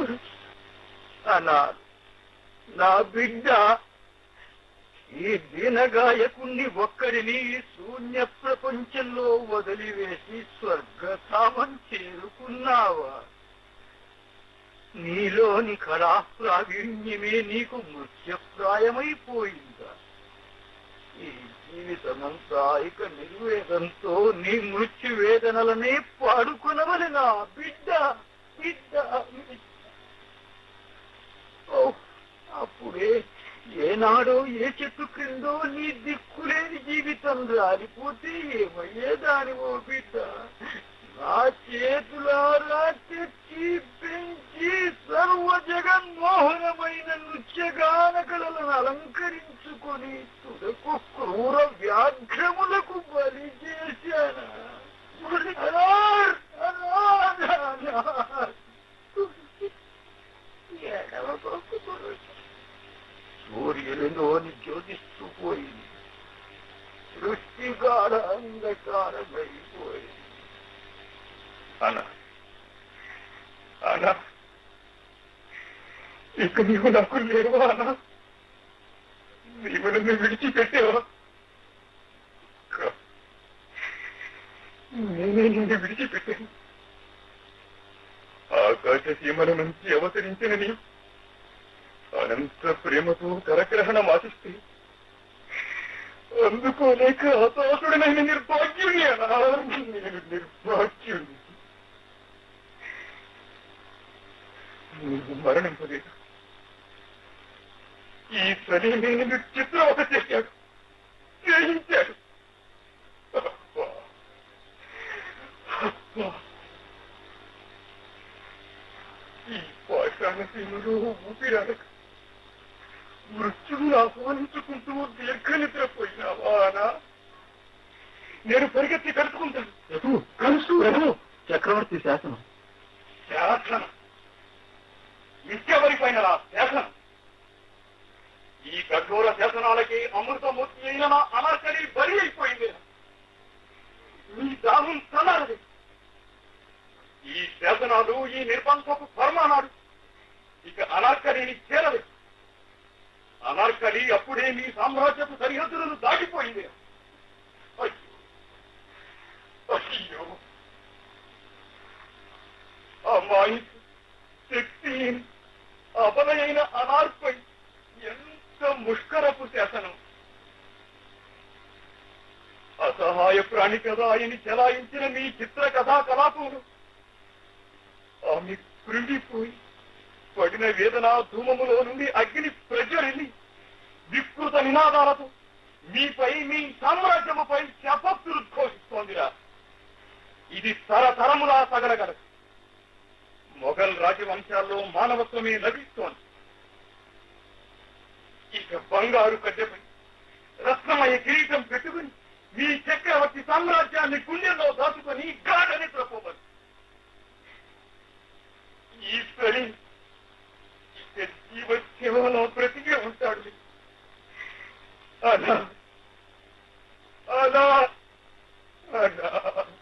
అన్నారు నా బిడ్డ ఈ దీనగాయకుణ్ణి ఒక్కడిని శూన్య ప్రపంచంలో వదిలివేసి స్వర్గధామం చేరుకున్నావా నీలోని కళా ప్రావీణ్యమే నీకు మృత్యప్రాయమైపోయిందా ఈ జీవితమంతా ఇక నిర్వేదంతో నీ మృత్యు వేదనలనే పాడుకునవలి నా బిడ్డ బిడ్డ బిడ్డ. ఓ, అప్పుడే ఏనాడో ఏ చెట్టు క్రిందో నీ దిక్కులేని జీవితం రాలిపోతే ఏమయ్యేదానివో బిడ్డ నా చేతులారా తెచ్చి పెంచి సర్వ జగన్మోహనమైన నృత్యగాన కళలను అలంకరించుకొని తుదకు క్రూర వ్యాఘ్రములకు బలి చేశానా అనార్, అనార్, అనార్. ఎడవబోకు గురుజీ. సూర్యుడిలోని జ్యోతిస్తూ పోయింది సృష్టి గాఢ అంధకారమైపోయింది అనా అనా ఇక నీవు నాకు లేవా అనా నీవు నన్ను విడిచిపెట్టేవా కా- నేనే నిన్ను విడిచిపెట్టాను ఆకాశ సీమల నుంచి అవతరించిన నీవు అనంత ప్రేమతో కరగ్రహణం ఆశిస్తే అందుకోలేక హతాశుడనైన నిర్భాగ్యుని అనా నేను నిర్భాగ్యుని నువ్వు మరణింపలేదు ఈ సలీమే నిన్ను చిత్రవత చేశాడు చేయించాడు అబ్బా. అబ్బా. ఈ పాషాణశీలుడు ఊపిరాడక మృత్యువును ఆహ్వానించుకుంటూ దీర్ఘ నిద్రపోయినావా అనా నేను పరిగెత్తి కలుసుకుంటాను ప్రభు కలుసు ప్రభు చక్రవర్తి శాసనం శాసనం నిత్యవరి పైన శాసనం ఈ కఠోర శాసనాలకి అమృతమూర్తి అయిన నా అనార్కలి బలి అయిపోయింది మీ దాహం చల్లారది ఈ శాసనాలు ఈ నిర్బంధపు ఫర్మానాలు ఇక అనార్కలిని చేరలేదు అనార్కలి అప్పుడే మీ సామ్రాజ్యపు సరిహద్దులను దాటిపోయింది అయ్యో అయ్యో అమ్మాయి శక్తి అబలైన అనార్పై ఎంత ముష్కరపు శాసనం అసహాయ ప్రాణి కదా అని చెలాయించిన మీ చిత్ర కథా కలాపములు ఆమె కృంగిపోయి పడిన వేదన ధూమములో నుండి అగ్ని ప్రజ్వరిల్లి వికృత నినాదాలతో మీపై మీ సామ్రాజ్యముపై శపత్తులు ఘోషిస్తోందిరా ఇది తరతరములా తగలగలదు మొఘల్ రాజవంశాల్లో మానవత్వమే లభిస్తోంది ఇక బంగారు కట్టెపై రత్నమయ కిరీటం పెట్టుకుని మీ చక్రవర్తి సామ్రాజ్యాన్ని గుండెల్లో దాచుకొని గాఢ నిద్రపోవాలి ఈశ్వరి